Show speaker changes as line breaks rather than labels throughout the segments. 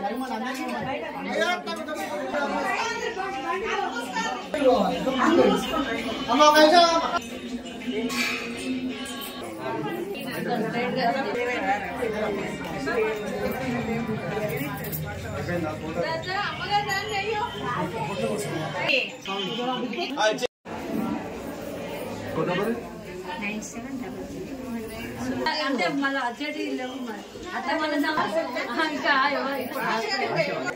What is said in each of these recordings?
అమ్మ ఒక నిమిషం
అంటే మళ్ళీ అచ్చటి లేవు మరి అట్లా మళ్ళీ ఇంకా ఎవరు ఇప్పుడు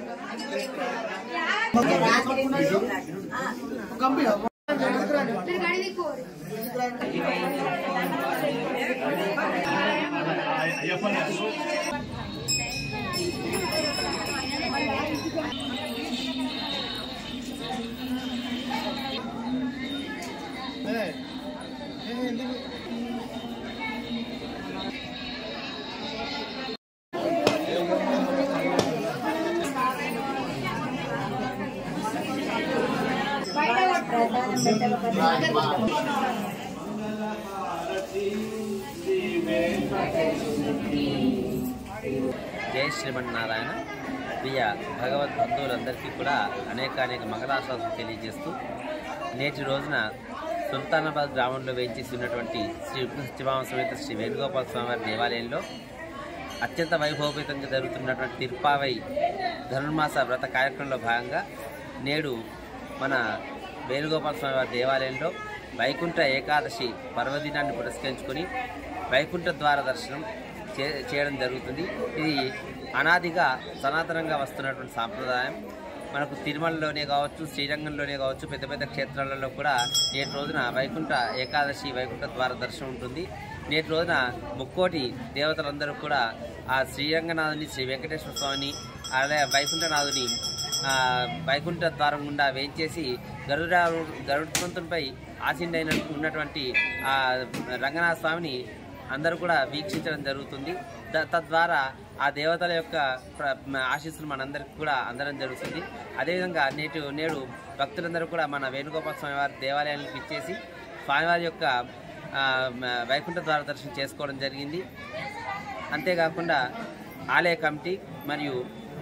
జై శ్రీమన్నారాయణ ప్రియ భగవద్ బంధువులందరికీ కూడా అనేక అనేక మంగళాశాసనం తెలియజేస్తూ నేటి రోజున సుల్తానాబాద్ గ్రామంలో వేయించేసి ఉన్నటువంటి శ్రీ విష్ణు సత్యభామ సమేత శ్రీ వేణుగోపాల స్వామివారి దేవాలయంలో అత్యంత వైభవపేతంగా జరుగుతున్నటువంటి తిరుపావై ధనుర్మాస వ్రత కార్యక్రమంలో భాగంగా నేడు మన వేణుగోపాల స్వామివారి దేవాలయంలో వైకుంఠ ఏకాదశి పర్వదినాన్ని పురస్కరించుకొని వైకుంఠ ద్వార దర్శనం చే చేయడం జరుగుతుంది ఇది అనాదిగా సనాతనంగా వస్తున్నటువంటి సాంప్రదాయం మనకు తిరుమలలోనే కావచ్చు శ్రీరంగంలోనే కావచ్చు పెద్ద పెద్ద క్షేత్రాలలో కూడా నేటి రోజున వైకుంఠ ఏకాదశి వైకుంఠ ద్వార దర్శనం ఉంటుంది నేటి రోజున ముక్కోటి దేవతలందరూ కూడా ఆ శ్రీరంగనాథుని శ్రీ వెంకటేశ్వర స్వామిని అలాగే వైకుంఠనాథుని ఆ, వైకుంఠ ద్వారం గుండా వేయించేసి గరుడ గరుత్మంతునిపై ఆసీనుడైన ఉన్నటువంటి ఆ రంగనాథ స్వామిని అందరూ కూడా వీక్షించడం జరుగుతుంది ద- తద్వారా ఆ దేవతల యొక్క ప్ర- మ- ఆశీస్సులు మనందరికీ కూడా అందడం జరుగుతుంది అదేవిధంగా నేటి నేడు భక్తులందరూ కూడా మన వేణుగోపాల స్వామి వారి దేవాలయానికి ఇచ్చేసి స్వామివారి యొక్క ఆ, మ- వైకుంఠ ద్వార దర్శనం చేసుకోవడం జరిగింది అంతేకాకుండా ఆలయ కమిటీ మరియు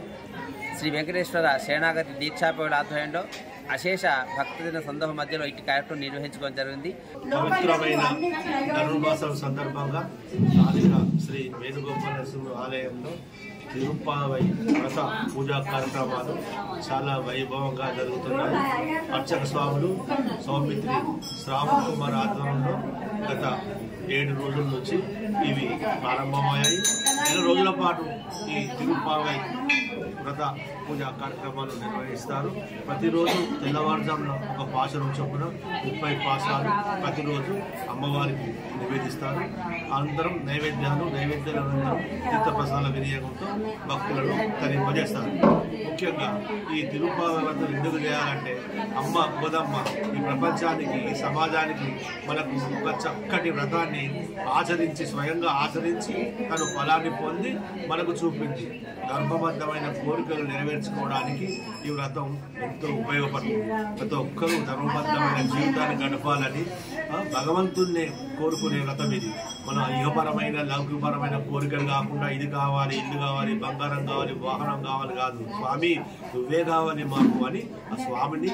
శ్రీ వెంకటేశ్వర శరణాగతి దీక్షాపేవుల ఆధ్వర్యంలో అశేష భక్తజన సందోహం మధ్యలో ఇటు కార్యక్రమం నిర్వహించుకోవడం జరిగింది
పవిత్రమైన ధనుర్మాసం సందర్భంగా స్థానిక శ్రీ వేణుగోపాలేశ్వర ఆలయంలో తిరుప్పావై వ్రత పూజా కార్యక్రమాలు చాలా వైభవంగా జరుగుతున్నాయి అర్చక స్వాములు సౌమిత్రి శ్రావణ్ కుమార్ ఆధ్వర్యంలో గత ఏడు రోజుల నుంచి ఇవి ప్రారంభమయ్యాయి నెల రోజుల పాటు ఈ తిరుప్పావై వ్రత పూజా కార్యక్రమాలు నిర్వహిస్తారు ప్రతిరోజు తెల్లవారుజామున ఒక పాశనం చొప్పున ముప్పై పాశాలు ప్రతిరోజు అమ్మవారికి నివేదిస్తారు అనంతరం నైవేద్యాలు నైవేద్యాల అనంతరం తీర్థప్రసాదాల వినియోగంతో భక్తులను తరింపజేస్తారు ముఖ్యంగా ఈ తిరుపాల వ్రతం ఎందుకు చేయాలంటే అమ్మ గోదమ్మ ఈ ప్రపంచానికి ఈ సమాజానికి మనకు ఒక చక్కటి వ్రతాన్ని ఆచరించి స్వయంగా ఆచరించి తను ఫలాన్ని పొంది మనకు చూపింది ధర్మబద్ధమైన కోరికలు నెరవేర్చుకోవడానికి ఈ వ్రతం ఎంతో ఉపయోగపడుతుంది ప్రతి ఒక్కరూ ధర్మబద్ధమైన జీవితాన్ని గడపాలని ఆ, భగవంతుణ్ణి కోరుకునే వ్రతం ఇది మన ఇహపరమైన లౌకికపరమైన కోరికలు కాకుండా ఇది కావాలి ఇల్లు కావాలి బంగారం కావాలి వాహనం కావాలి కాదు స్వామి నువ్వే కావాలి మాకు అని ఆ స్వామిని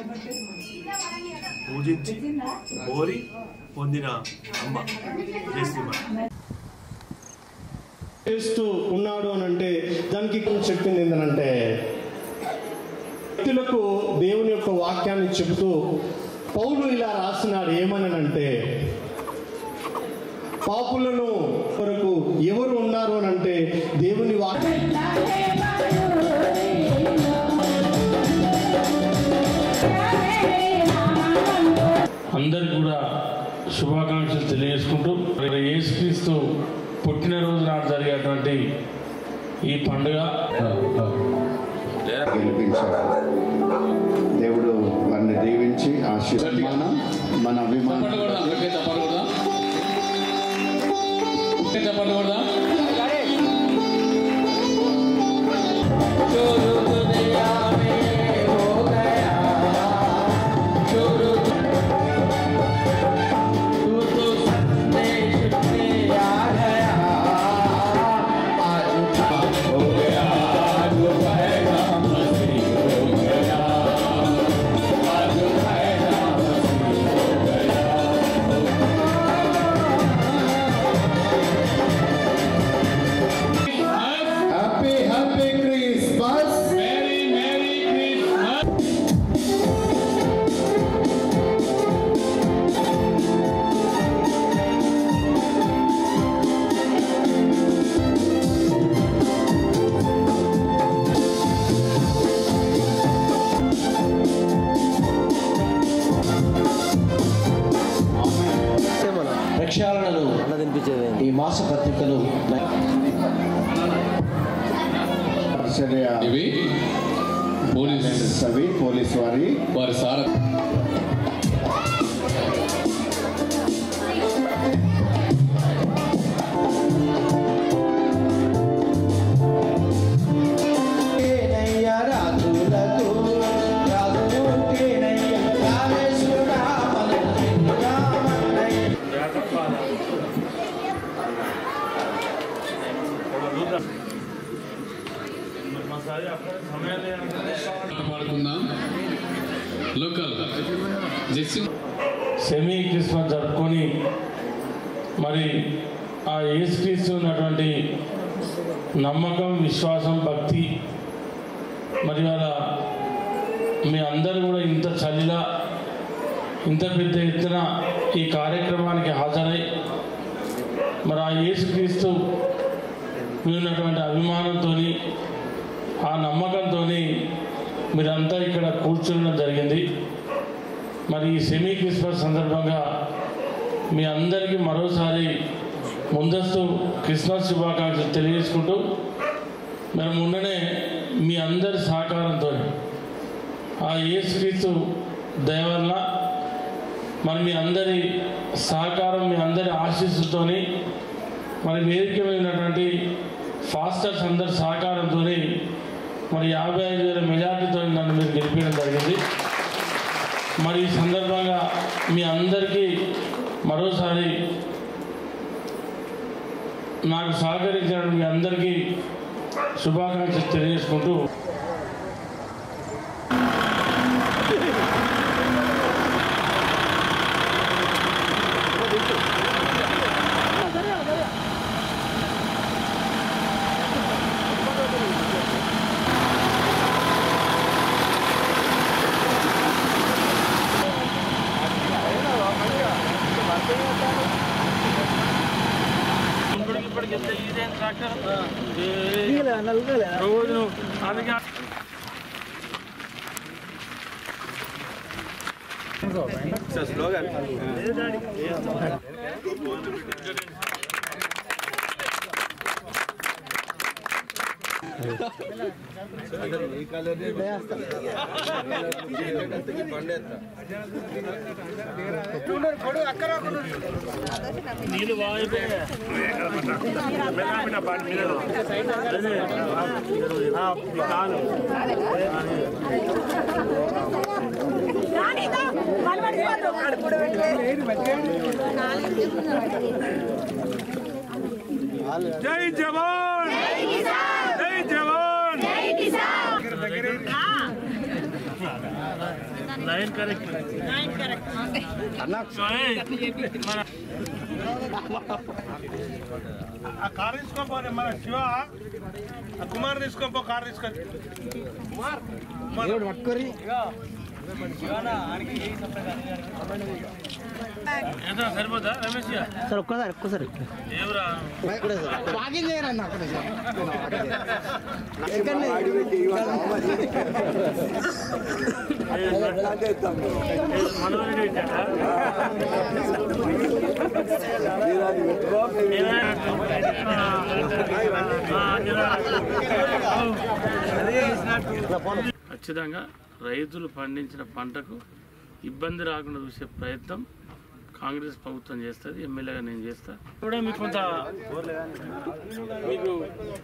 పూజించి కోరి పొందిన అమ్మ జై శ్రీమన్
చేస్తూ ఉన్నాడు అని అంటే దానికి చెప్పింది ఏంటంటే వ్యక్తులకు దేవుని యొక్క వాక్యాన్ని చెబుతూ పౌలు ఇలా రాసినాడు ఏమనంటే పాపులను కొరకు ఎవరు ఉన్నారు అని అంటే దేవుని వాక్యం
అందరికి కూడా శుభాకాంక్షలు తెలియజేసుకుంటూ మరి యేసుక్రీస్తు పుట్టినరోజు నాడు జరిగేటువంటి ఈ పండుగ
గెలిపించాడు దేవుడు వారిని దీవించి ఆశీర్వాదం మన అభిమానం
చెప్పకూడదా
आज हो गया जो पहला మాసపత్రికలు పరిచర్య
ఇవి పోలీస్
అవి పోలీస్ వారి
వారి సార పాడుకుందాం లోకల్ జెస్సీ
సెమీ క్రిస్మస్ జరుపుకొని మరి ఆ యేసుక్రీస్తు ఉన్నటువంటి నమ్మకం విశ్వాసం భక్తి మరి వాళ్ళ మీ అందరూ కూడా ఇంత చలిలా ఇంత పెద్ద ఎత్తున ఈ కార్యక్రమానికి హాజరై మరి ఆ యేసుక్రీస్తు మీ ఉన్నటువంటి అభిమానంతో ఆ నమ్మకంతో మీరంతా ఇక్కడ కూర్చోవడం జరిగింది మరి ఈ సెమీ క్రిస్మస్ సందర్భంగా మీ అందరికీ మరోసారి ముందస్తు క్రిస్మస్ శుభాకాంక్షలు తెలియజేసుకుంటూ మరి మొన్ననే మీ అందరి సహకారంతో ఆ యేసుక్రీస్తు దయ వల్ల మరి మీ అందరి సహకారం మీ అందరి ఆశీస్సుతోని మరి వేదిక మీద ఉన్నటువంటి ఫాస్టర్స్ అందరి సహకారంతో మరి యాభై ఐదు వేల మెజార్టీతో నన్ను మీరు గెలిపించడం జరిగింది మరి ఈ సందర్భంగా మీ అందరికీ మరోసారి నాకు సహకరించిన మీ అందరికీ శుభాకాంక్షలు తెలియజేసుకుంటూ
జై జవాన్ జై జవాన్ లైన్ కరెక్ట్ ఆ కార్ తీసుకోపోతే మన శివ ఆ కుమార్ తీసుకోపో కార్ తీసుకో పట్టుకోరి ఏదో సరిపోతా రమేష్
సార్ ఒక్కసారి ఒక్కసారి
ఏవరా
వాకింగ్ చేయరన్న
ఖచ్చితంగా రైతులు పండించిన పంటకు ఇబ్బంది రాకుండా చూసే ప్రయత్నం కాంగ్రెస్ ప్రభుత్వం చేస్తుంది ఎమ్మెల్యేగా నేను చేస్తా కూడా మీకు కొంత మీకు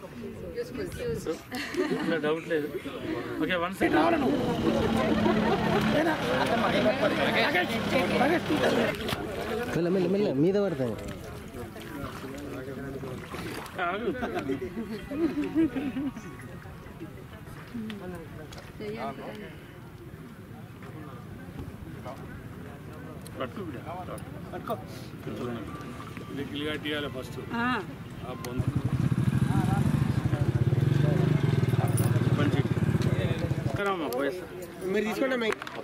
ఇంకా డౌట్ లేదు ఓకే వన్ సెకండ్
మెల్ల మెల్ల మెల్ల మీద పడతాయి
ఆగు. పట్టుకో బిడ్డ, పట్టుకో. ఇది గిల్లిగా తీయాలి ఫస్ట్ ఆ బొందు మంచి ఎక్కడమ్మా పోయేస్తా
మీరు తీసుకోండి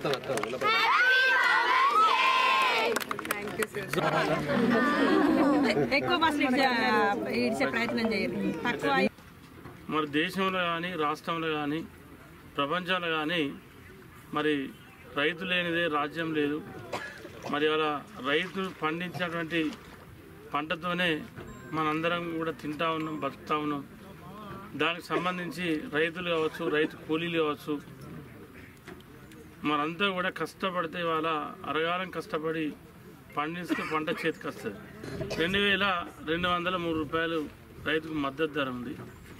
ఎక్కువ బస్సులు ఇడిచే- ఇడిచే ప్రయత్నం చేయరు తక్కువ
మరి దేశంలో కానీ రాష్ట్రంలో కానీ ప్రపంచంలో కానీ మరి రైతు లేనిదే రాజ్యం లేదు మరి అలా రైతు పండించినటువంటి పంటతోనే మనందరం కూడా తింటా ఉన్నాం బతుకుతా ఉన్నాం దానికి సంబంధించి రైతులు కావచ్చు రైతు కూలీలు కావచ్చు మనంతా కూడా కష్టపడితే ఇవాళ అరగాలం కష్టపడి పండిస్తే పంట చేతికి వస్తుంది రెండు వేల రెండు వందల మూడు రూపాయలు రైతుకు మద్దతు ధర ఉంది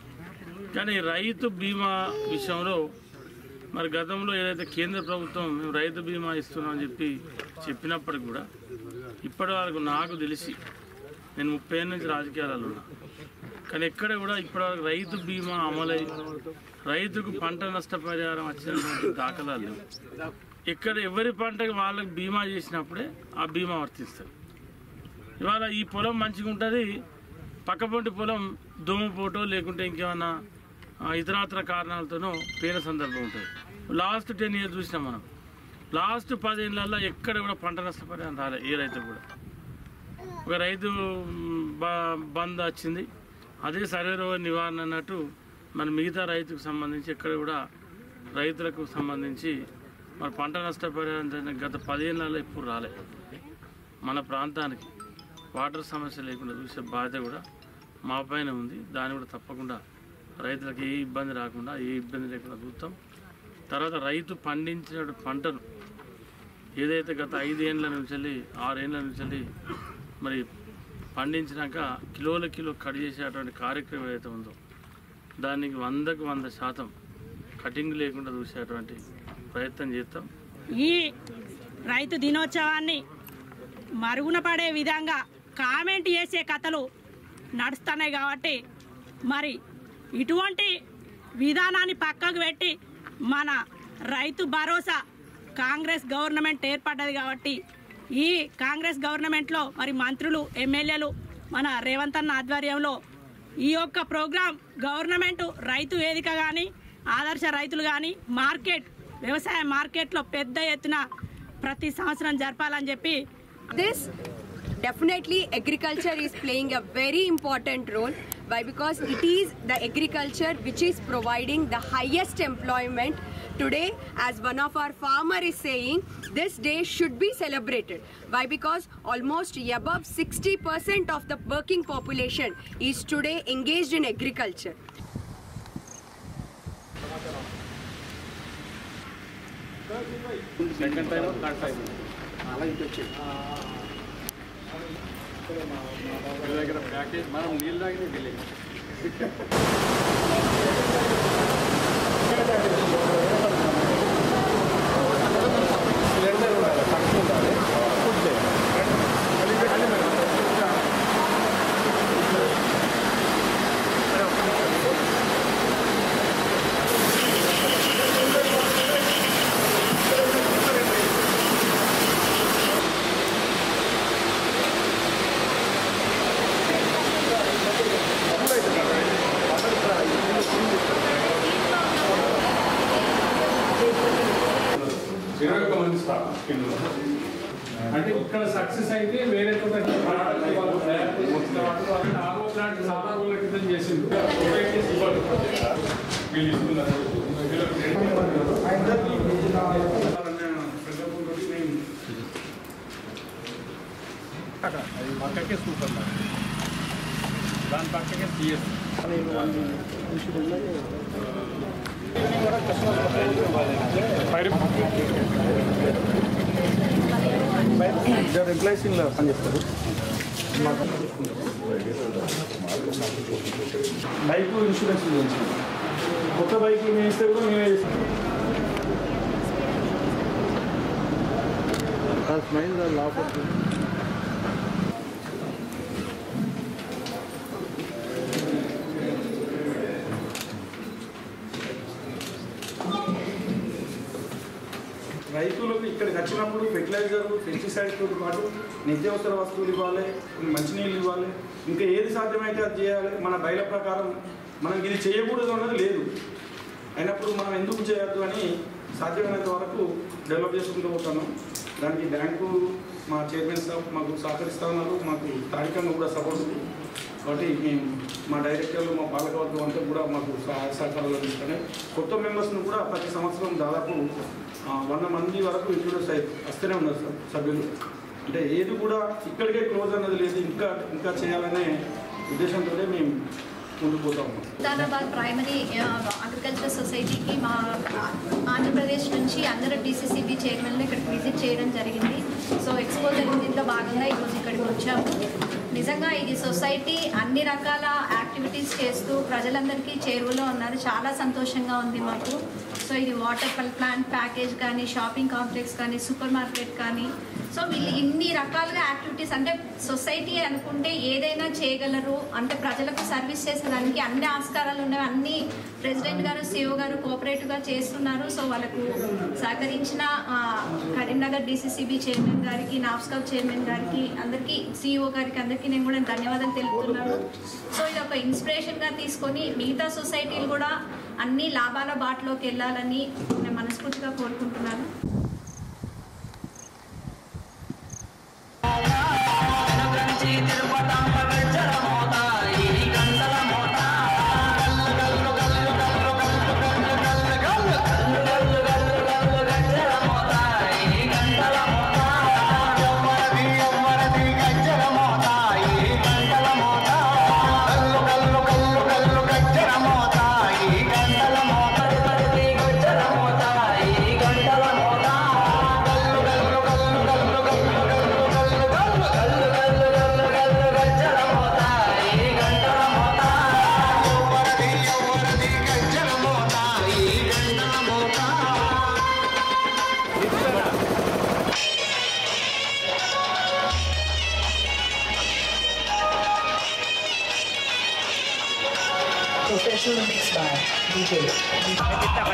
కానీ రైతు బీమా విషయంలో మరి గతంలో ఏదైతే కేంద్ర ప్రభుత్వం మేము రైతు బీమా ఇస్తున్నామని చెప్పి చెప్పినప్పటికి కూడా ఇప్పటి వరకు నాకు తెలిసి నేను ముప్పై ఏళ్ళ నుంచి రాజకీయాలలో ఉన్నా కానీ ఎక్కడ కూడా ఇప్పటివరకు రైతు బీమా అమలై రైతుకు పంట నష్టపరిహారం వచ్చినటువంటి దాఖలాలు లేవు ఇక్కడ ఎవరి పంటకి వాళ్ళకి బీమా చేసినప్పుడే ఆ బీమా వర్తిస్తుంది ఇవాళ ఈ పొలం మంచిగా ఉంటుంది పక్కపొంటి పొలం దోమపోటో లేకుంటే ఇంకేమన్నా ఆ, ఇతరాతర కారణాలతోనో పేన సందర్భం ఉంటుంది లాస్ట్ టెన్ ఇయర్స్ చూసినాం మనం లాస్ట్ పదేళ్ళల్లో ఎక్కడ కూడా పంట నష్టపరిహారం రాలే ఏ రైతు కూడా ఒక రైతు మ్, బ- బంద్ వచ్చింది అదే సర్వే రోగ నివారణ అన్నట్టు మన మిగతా రైతుకు సంబంధించి ఎక్కడ కూడా రైతులకు సంబంధించి మన పంట నష్టపరిహారం జరిగిన గత పదిహేనులలో ఇప్పుడు రాలే మన ప్రాంతానికి వాటర్ సమస్య లేకుండా చూసే బాధ్యత కూడా మా పైన ఉంది దాన్ని కూడా తప్పకుండా రైతులకు ఏ ఇబ్బంది రాకుండా ఏ ఇబ్బంది లేకుండా చూస్తాం తర్వాత రైతు పండించిన పంటను ఏదైతే గత ఐదేళ్ల నుంచి వెళ్ళి ఆరేళ్ల నుంచి వెళ్ళి మరి పండించినాక కిలోల కిలో కట్ చేసేటువంటి కార్యక్రమం ఏదైతే ఉందో దానికి వందకు వంద శాతం కటింగ్ లేకుండా చూసేటువంటి ప్రయత్నం చేస్తాం
ఈ రైతు దినోత్సవాన్ని మరుగున పడే విధంగా కామెంట్ చేసే కథలు నడుస్తున్నాయి కాబట్టి మరి ఇటువంటి విధానాన్ని పక్కకు పెట్టి మన రైతు భరోసా కాంగ్రెస్ గవర్నమెంట్ ఏర్పడ్డది కాబట్టి ఈ కాంగ్రెస్ గవర్నమెంట్లో మరి మంత్రులు ఎమ్మెల్యేలు మన రేవంత్ అన్న ఆధ్వర్యంలో ఈ యొక్క ప్రోగ్రాం గవర్నమెంట్ రైతు వేదిక కానీ ఆదర్శ రైతులు కానీ మార్కెట్ వ్యవసాయ మార్కెట్లో పెద్ద ఎత్తున ప్రతి సంవత్సరం జరపాలని చెప్పి
This definitely agriculture is playing a very important role why because it is the agriculture which is providing the highest employment today as one of our farmer is saying this day should be celebrated why because almost above 60% of the working population is today engaged in agriculture
second time third time దగ్గర package మనం నీళ్ళు తాగిన delay
ఇరవై ఒక మంది staff అంటే ఇక్కడ success అయితే వేరే చోట ఆరో ప్లాంట్ చాలా రోజుల క్రితం చేసింది సొసైటీస్ ఇవ్వాలి వీళ్ళు ఇస్తున్నారు
అది పక్కకే సూపర్ మార్కెట్ దాని పక్కకే సిఎస్ ఇద్దరు ఎంప్లాయీస్ ఇంట్లో పనిచేస్తారు బైక్ ఇన్సూరెన్స్ గురించి కొత్త బైక్లు మేము ఇస్తే కూడా మేమే చేస్తాం స్మైల్ లోపల రైతులకు ఇక్కడికి వచ్చినప్పుడు ఫెర్టిలైజర్ పెస్టిసైడ్తో పాటు నిత్యావసర వస్తువులు ఇవ్వాలి మంచినీళ్ళు ఇవ్వాలి ఇంకా ఏది సాధ్యమైతే అది చేయాలి మన బయల ప్రకారం మనం ఇది చేయకూడదు అన్నది లేదు అయినప్పుడు మనం ఎందుకు చేయొద్దు అని సాధ్యమైనంత వరకు డెవలప్ చేసుకుంటూ పోతాను దానికి బ్యాంకు మా చైర్మన్ సాబ్ మాకు సహకరిస్తూ ఉన్నారు మాకు స్థానికంగా కూడా సపోర్ట్ ఉంది కాబట్టి మేము మా డైరెక్టర్లు మా పాలకవర్గం అంతా కూడా మాకు సహాయ సహకారాలు అందిస్తున్నాయి కొత్త మెంబర్స్ను కూడా ప్రతి సంవత్సరం దాదాపు ఆ, వంద మంది వరకు ఇంట్రొడ్యూస్ అయి వస్తూనే ఉన్నారు సార్ సభ్యులు అంటే ఏది కూడా ఇక్కడికే క్లోజ్ అన్నది లేదు ఇంకా ఇంకా చేయాలనే ఉద్దేశంతోనే మేము ముందుకు పోతా ఉన్నాం
సుల్తానాబాద్ ప్రైమరీ అగ్రికల్చర్ సొసైటీకి మా ఆంధ్రప్రదేశ్ నుంచి అందరూ డిసిసిబి చైర్మన్లు ఇక్కడికి విజిట్ చేయడం జరిగింది సో ఎక్స్పోజర్ విజిట్లో భాగంగా ఈరోజు ఇక్కడికి వచ్చాము నిజంగా ఇది సొసైటీ అన్ని రకాల యాక్టివిటీస్ చేస్తూ ప్రజలందరికీ చేరువలో ఉన్నారు చాలా సంతోషంగా ఉంది మాకు సో ఇది వాటర్ ప్లాంట్ ప్యాకేజ్ కానీ షాపింగ్ కాంప్లెక్స్ కానీ సూపర్ మార్కెట్ కానీ సో వీళ్ళు ఇన్ని రకాలుగా యాక్టివిటీస్ అంటే సొసైటీ అనుకుంటే ఏదైనా చేయగలరు అంటే ప్రజలకు సర్వీస్ చేసేదానికి అన్ని ఆస్కారాలు ఉన్నాయి అన్ని ప్రెసిడెంట్ గారు సిఓ గారు కోఆపరేటివ్గా చేస్తున్నారు సో వాళ్ళకు సహకరించిన ఆ, కరీంనగర్ డిసిసిబి చైర్మన్ గారికి నాఫ్స్కప్ చైర్మన్ గారికి అందరికీ సిఇఓ గారికి అందరికీ నేను కూడా ధన్యవాదాలు తెలుపుతున్నాను సో ఇది ఒక ఇన్స్పిరేషన్గా తీసుకొని మిగతా సొసైటీలు కూడా అన్ని లాభాల బాటలోకి వెళ్ళాలని నేను మనస్ఫూర్తిగా కోరుకుంటున్నాను
Professional mix by DJ.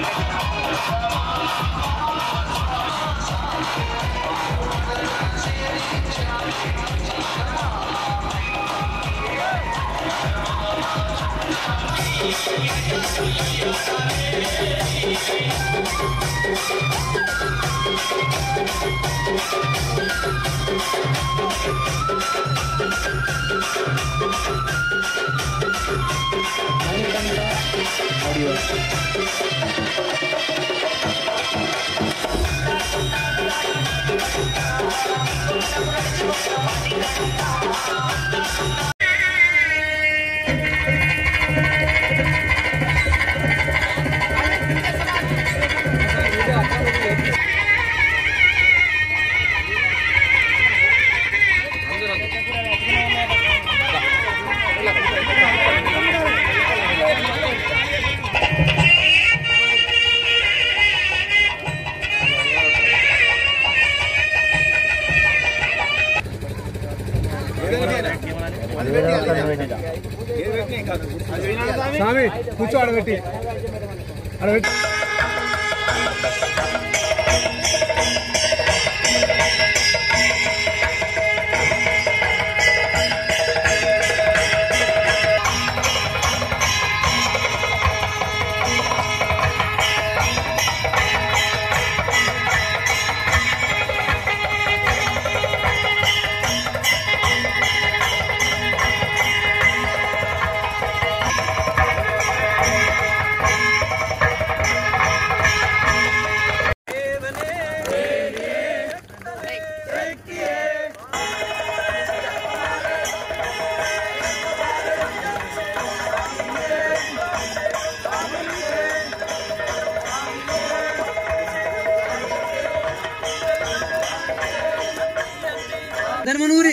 స్వామి కూర్చో ఆడబెట్టి ఆడబెట్టి
ధర్మనూరి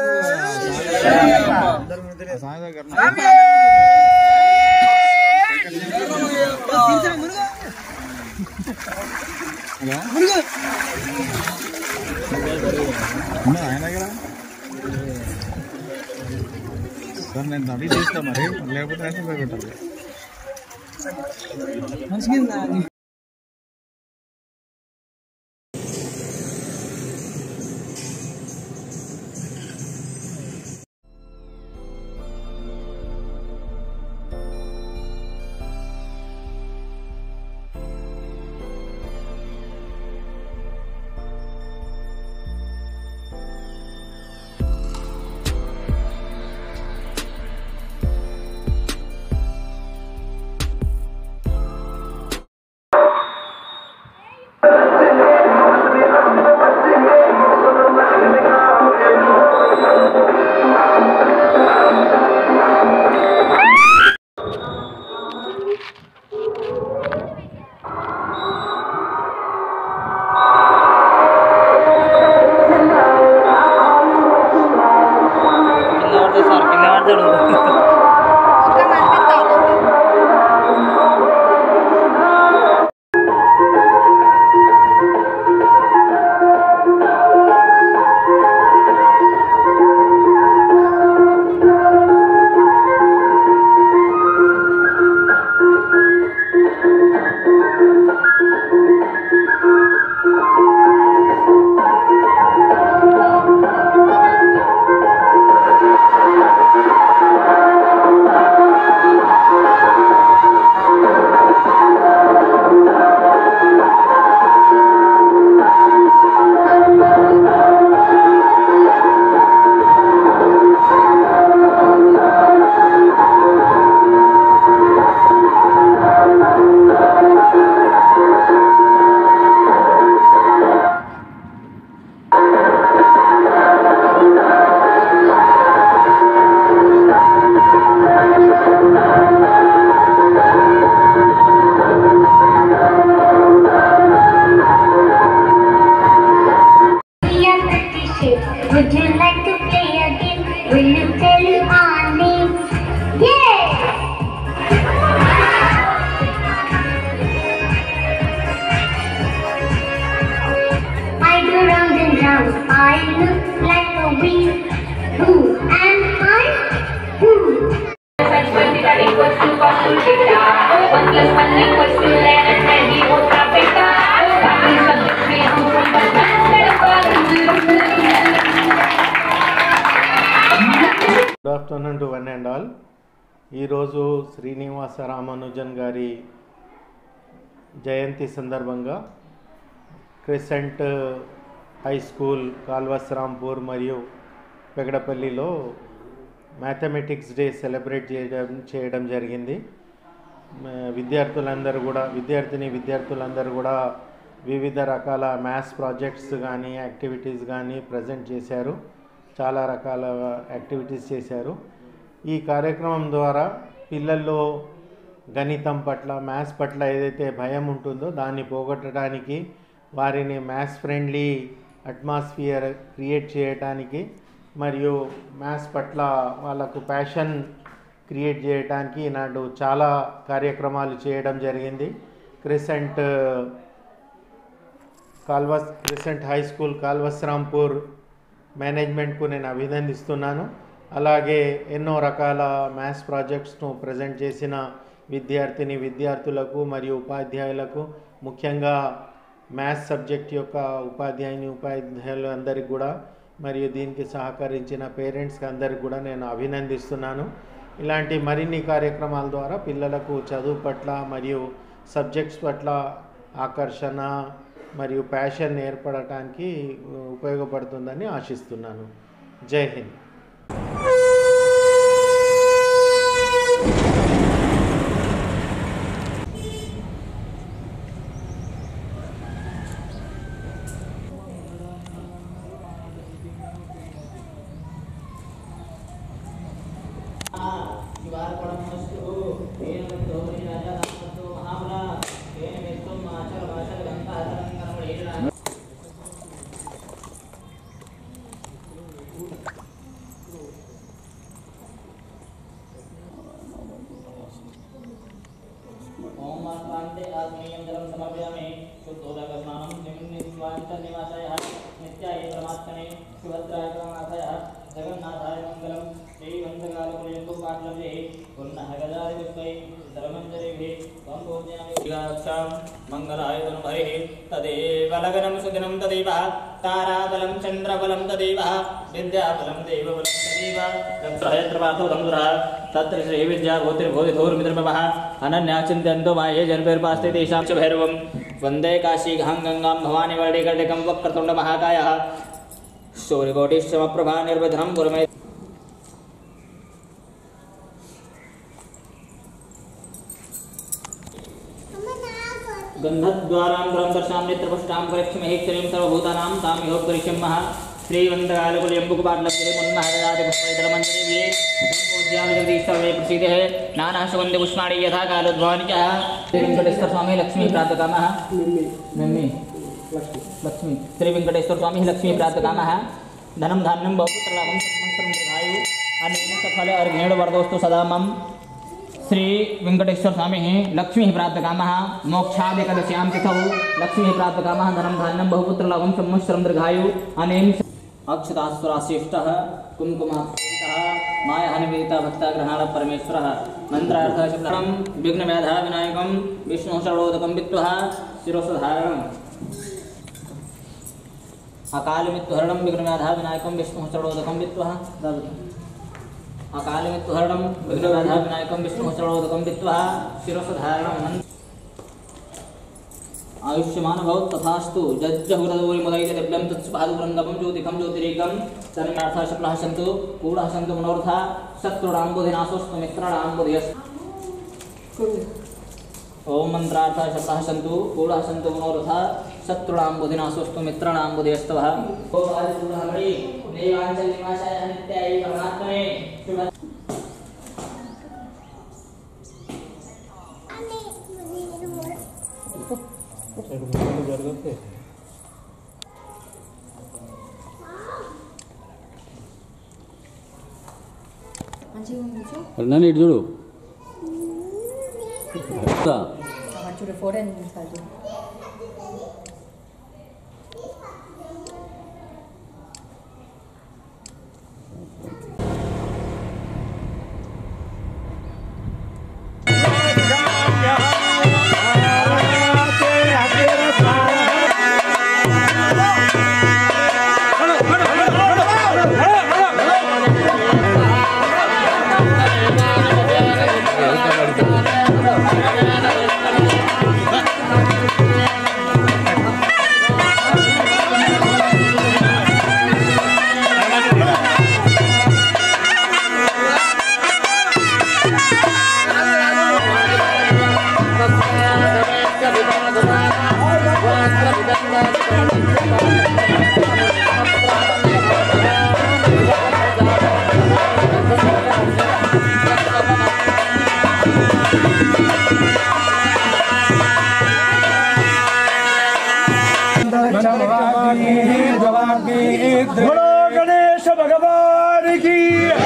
ఆయన దగ్గర సార్ నేను అడిగి చేస్తా మరి లేకపోతే రేషన్ పెట్టాలి
మంచిగా
చూడు
Would you like to play a game? Will you tell you our names? Yes! I go round and round. I look like a wing. Who am I? Who?
Good afternoon to one and all ఈరోజు శ్రీనివాస రామానుజన్ గారి జయంతి సందర్భంగా crescent high school కాల్వస్రాంపూర్ మరియు పెగడపల్లిలో mathematics day celebrate చేయడం చేయడం జరిగింది మ- విద్యార్థులందరూ కూడా విద్యార్థిని విద్యార్థులందరూ కూడా వివిధ రకాల మ్యాథ్స్ ప్రాజెక్ట్స్ కానీ యాక్టివిటీస్ కానీ ప్రజెంట్ చేశారు చాలా రకాల యాక్టివిటీస్ చేశారు ఈ కార్యక్రమం ద్వారా పిల్లల్లో గణితం పట్ల మ్యాథ్స్ పట్ల ఏదైతే భయం ఉంటుందో దాన్ని పోగొట్టడానికి వారిని మ్యాథ్స్ ఫ్రెండ్లీ అట్మాస్ఫియర్ క్రియేట్ చేయడానికి మరియు మ్యాథ్స్ పట్ల వాళ్ళకు ప్యాషన్ క్రియేట్ చేయడానికి ఈనాడు చాలా కార్యక్రమాలు చేయడం జరిగింది crescent Kalvas crescent high school Kalvasrampur మేనేజ్మెంట్కు నేను అభినందిస్తున్నాను అలాగే ఎన్నో రకాల మ్యాథ్స్ ప్రాజెక్ట్స్ను ప్రజెంట్ చేసిన విద్యార్థిని విద్యార్థులకు మరియు ఉపాధ్యాయులకు ముఖ్యంగా మ్యాథ్స్ సబ్జెక్ట్ యొక్క ఉపాధ్యాయుని ఉపాధ్యాయులు అందరికీ కూడా మరియు దీనికి సహకరించిన పేరెంట్స్కి అందరికి కూడా నేను అభినందిస్తున్నాను ఇలాంటి మరిన్ని కార్యక్రమాల ద్వారా పిల్లలకు చదువు పట్ల మరియు సబ్జెక్ట్స్ పట్ల ఆకర్షణ మరియు ప్యాషన్ ఏర్పడటానికి ఉపయోగపడుతుందని ఆశిస్తున్నాను జై హింద్
ओमास्तान्ते आत्मीयं जलं समर्पयामि शुद्धोदकस्नानं निवासाय नित्याय परमात्मने सुभद्राय परमार्थाय जगन्नाथाय मङ्गलं श्रीवंशकालकुलयन्तु पाटलवे पुनः गजादिपुष्पै धर्मञ्जलिभिः त्वं पूजयामि मङ्गलाय हरिः तदेव लगनं सुदिनं तदेव ताराबलं चन्द्रबलं तदेव विद्याबलं देवबलं तदेव तत्सहस्रपार्थो तमुद्रः तत्र श्रीविद्या भूतिर्भूतिधूर्मिद्रमः अनन्याचिन्त्यन्तो माये जन्मैर्पास्ते तेषां च भैरवं वन्दे काशीघां गङ्गां भवानी वर्णिकर्णिकं वक्रतुण्डमहाकायः सूर्यकोटिश्चमप्रभा निर्वधनं गुरुमे गन्धद्वारां द्रं दर्शां नेत्रपुष्टां परीक्षमेहीक्षणीं सर्वभूतानां तामिहोपरिशम्मः श्रीवन्दकालकुलयम्बुकुपाटलभ्ये मुन्महदादिपुष्पैदलमञ्जरिभ्ये सम्पूज्यामजगदीश्वरे प्रसीदेः नाना सुगन्धि पुष्पाणि यथा कालोद्भवानि च श्रीवेङ्कटेश्वर स्वामी लक्ष्मी प्रातकामः मम्मी लक्ष्मी श्रीवेङ्कटेश्वर स्वामी लक्ष्मी प्रातकामः धनं धान्यं बहुपुत्रलाभं संवत्सरं दीर्घायु अनेन सफल अर्घेण वरदोस्तु सदा मम श्री वेंकटेश्वर स्वामी लक्ष्मी प्राप्त काम मोक्षादिकदश्याम तिथौ लक्ष्मी प्राप्त काम धनम धान्यम बहुपुत्र लवम संवत्सरम दीर्घायु अनेन अक्षतास्वराश्रेष्ठः कुमकुमाः मायाहनिवेदिता भक्ताग्रहाण परमेश्वरः मन्त्रार्थः शब्दं विघ्नव्याधा विनायकं विष्णुः षडोदकं वित्वः शिरोसधारणम् अकालमित्वहरणं विघ्नव्याधा विनायकं विष्णुः षडोदकं वित्वः अकालमित्वहरणं विघ्नव्याधा विनायकं विष्णुः षडोदकं वित्वः शिरोसधारणं आयुष्यमान भव तथास्तु जज्जहुरदौरि मुदैत दिव्यं तत्स्पादुरङ्गमं ज्योतिकं ज्योतिरेकं तन्नार्थः शुक्लः सन्तु कूढः सन्तु मनोरथा शत्रुणाम्बुधिनाशोस्तु मित्राणाम्बुधियस्तु ओम मंत्रार्थः शब्दः सन्तु कूढः सन्तु मनोरथा शत्रुणाम्बुधिनाशोस्तु मित्राणाम्बुधियस्तवः ओम आदिपुरहमणि देवाञ्चलिमाशाय नित्याय परमात्मने शुभ
మంచిగా ఉంది చూ
నన్ను ఇటు చూడు
చూడు ఫోటో సార్
बोलो गणेश भगवान की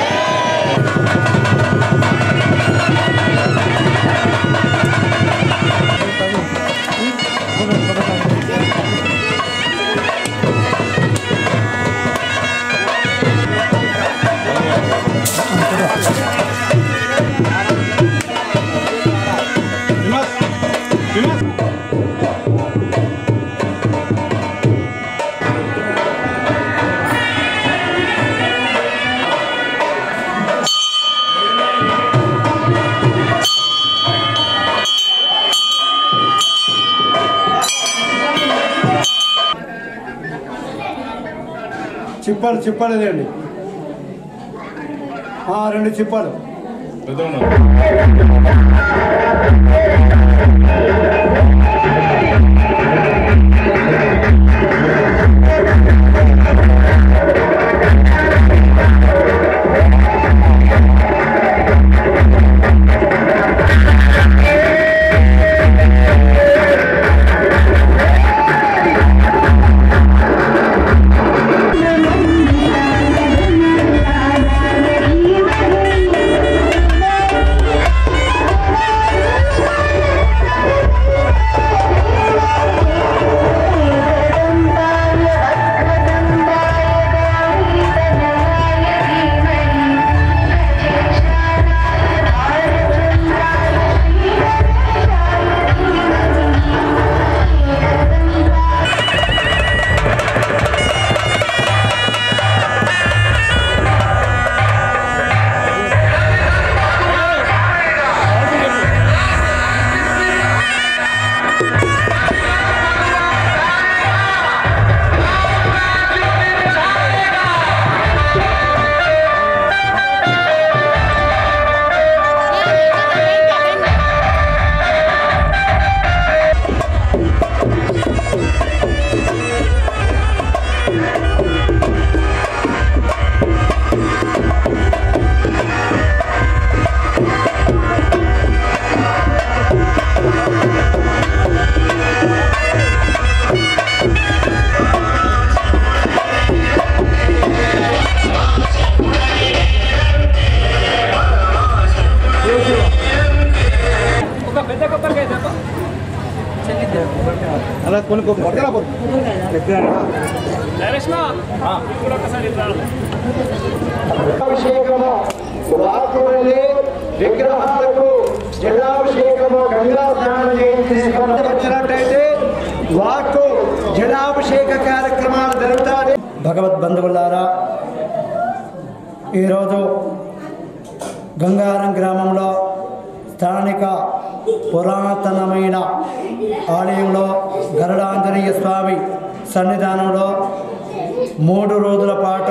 చిప్పలు చిప్పలు లేండి ఆ, రెండు చిప్పలు
Thank
అభిషేకము వాకులని విగ్రహాలకు జలాభిషేకము గంగా స్నానం చేయించినట్టయితే వాక్కు జలాభిషేక కార్యక్రమాలు జరుగుతాయి భగవద్ బంధువులారా ఈరోజు గంగారం గ్రామంలో స్థానిక పురాతనమైన ఆలయంలో గరుడాంజనేయ స్వామి సన్నిధానంలో మూడు రోజుల పాటు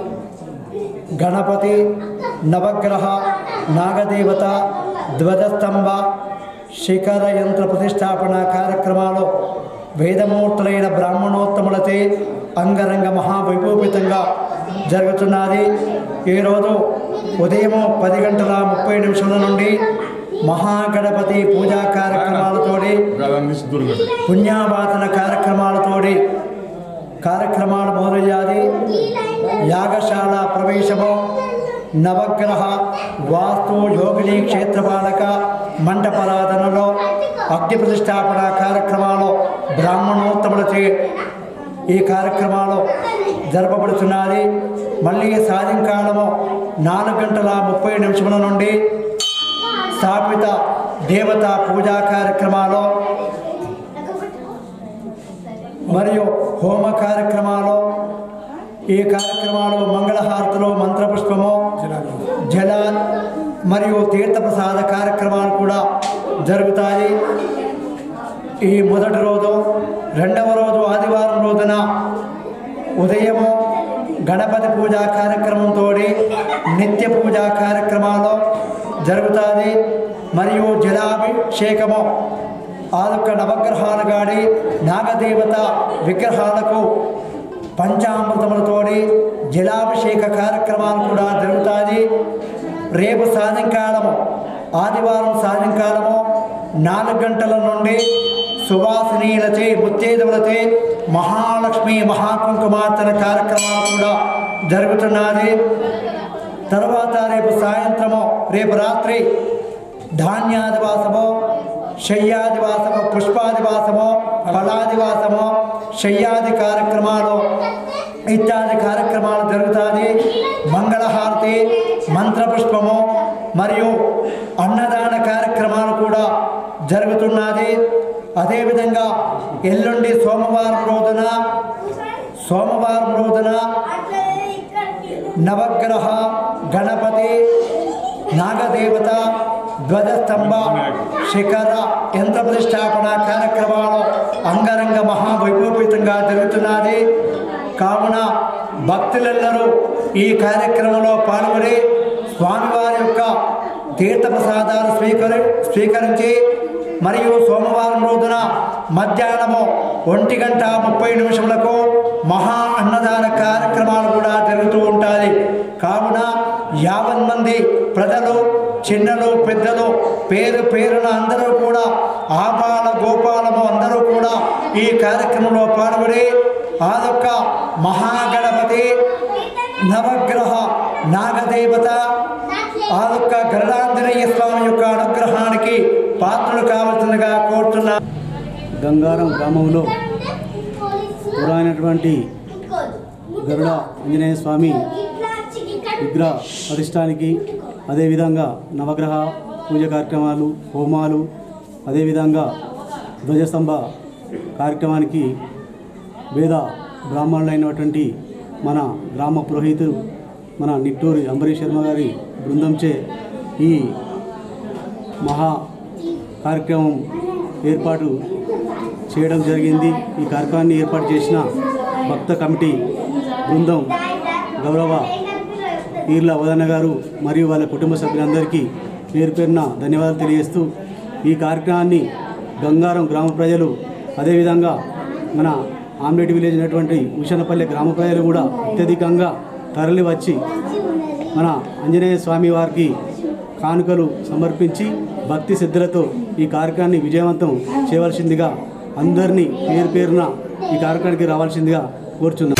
గణపతి నవగ్రహ నాగదేవత ధ్వజస్తంభ శిఖర యంత్ర ప్రతిష్టాపన కార్యక్రమాలు వేదమూర్తులైన బ్రాహ్మణోత్తములచే అంగరంగ మహావైభూపితంగా జరుగుతున్నది ఈరోజు ఉదయం పది గంటల ముప్పై నిమిషాల నుండి మహాగణపతి పూజా కార్యక్రమాలతోటి పుణ్యావాదన కార్యక్రమాలతోటి కార్యక్రమాలు మొదలయ్యాది యాగశాల ప్రవేశము నవగ్రహ వాస్తు యోగిని క్షేత్రపాలక మంటపరాధనలో అగ్ని ప్రతిష్టాపన కార్యక్రమాలు బ్రాహ్మణోత్తములచే ఈ కార్యక్రమాలు జరపబడుతున్నది మళ్ళీ సాయంకాలము నాలుగు గంటల ముప్పై నిమిషముల నుండి స్థాపిత దేవత పూజా కార్యక్రమాలు మరియు హోమ కార్యక్రమాలు ఈ కార్యక్రమాలు మంగళహారతులు మంత్రపుష్పము జల మరియు తీర్థప్రసాద కార్యక్రమాలు కూడా జరుగుతాయి ఈ మొదటి రోజు రెండవ రోజు ఆదివారం రోజున ఉదయము గణపతి పూజా కార్యక్రమంతో నిత్య పూజా కార్యక్రమాలు జరుగుతుంది మరియు జలాభిషేకము ఆ యొక్క నవగ్రహాలు గాడి నాగదేవత విగ్రహాలకు పంచామృతములతోటి జలాభిషేక కార్యక్రమాలు కూడా జరుగుతాయి రేపు సాయంకాలము ఆదివారం సాయంకాలము నాలుగు గంటల నుండి సువాసినీలచే ముత్తేదువులచే మహాలక్ష్మి మహాకుంకుమార్తన కార్యక్రమాలు కూడా జరుగుతున్నది తర్వాత రేపు సాయంత్రము రేపు రాత్రి ధాన్యాదివాసము శయ్యాదివాసము పుష్పాదివాసము ఫలాదివాసము శయ్యాది కార్యక్రమాలు ఇత్యాది కార్యక్రమాలు జరుగుతాయి మంగళహారతి మంత్రపుష్పము మరియు అన్నదాన కార్యక్రమాలు కూడా జరుగుతున్నది అదేవిధంగా ఎల్లుండి సోమవారం రోజున సోమవారం రోజున నవగ్రహ గణపతి నాగదేవత ధ్వజస్తంభ శిఖర యంత్ర ప్రతిష్టాపన కార్యక్రమాలు అంగరంగ మహావైభూపితంగా జరుగుతున్నది కావున భక్తులెల్లరూ ఈ కార్యక్రమంలో పాల్గొని స్వామివారి యొక్క తీర్థప్రసాదాలు స్వీకరి స్వీకరించి మరియు సోమవారం రోజున మధ్యాహ్నము ఒంటి గంట ముప్పై నిమిషములకు మహా అన్నదాన కార్యక్రమాలు కూడా జరుగుతూ ఉంటాయి కావున యావన్ మంది ప్రజలు చిన్నలు పెద్దలు పేరు పేరున అందరూ కూడా ఆపాల గోపాలము అందరూ కూడా ఈ కార్యక్రమంలో పాల్గొని ఆ యొక్క మహాగణపతి నవగ్రహ నాగదేవత ఆ యొక్క గరుడాంజనేయ స్వామి యొక్క అనుగ్రహానికి పాత్రలు కావాల్సిందిగా కోరుతున్నా
గంగారం గ్రామంలో పురాణటువంటి గరుడ ఆంజనేయ స్వామి విగ్రహ ప్రతిష్టానికి అదేవిధంగా నవగ్రహ పూజ కార్యక్రమాలు హోమాలు అదేవిధంగా ధ్వజస్తంభ కార్యక్రమానికి వేద బ్రాహ్మణులైనటువంటి మన గ్రామ పురోహితులు మన నిట్టూరి అంబరీష్ శర్మ గారి బృందంచే ఈ మహా కార్యక్రమం ఏర్పాటు చేయడం జరిగింది ఈ కార్యక్రమాన్ని ఏర్పాటు చేసిన భక్త కమిటీ బృందం గౌరవ ఈర్ల వదన్న గారు మరియు వాళ్ళ కుటుంబ సభ్యులందరికీ పేరు పేరున ధన్యవాదాలు తెలియజేస్తూ ఈ కార్యక్రమాన్ని గంగారం గ్రామ ప్రజలు అదేవిధంగా మన ఆమ్లెట్ విలేజ్ అయినటువంటి ఉషనపల్లె గ్రామ ప్రజలు కూడా అత్యధికంగా తరలి వచ్చి మన ఆంజనేయ స్వామి వారికి కానుకలు సమర్పించి భక్తి శ్రద్ధలతో ఈ కార్యక్రమాన్ని విజయవంతం చేయవలసిందిగా అందరినీ పేరు పేరున ఈ కార్యక్రమానికి రావాల్సిందిగా కోరుచున్నాం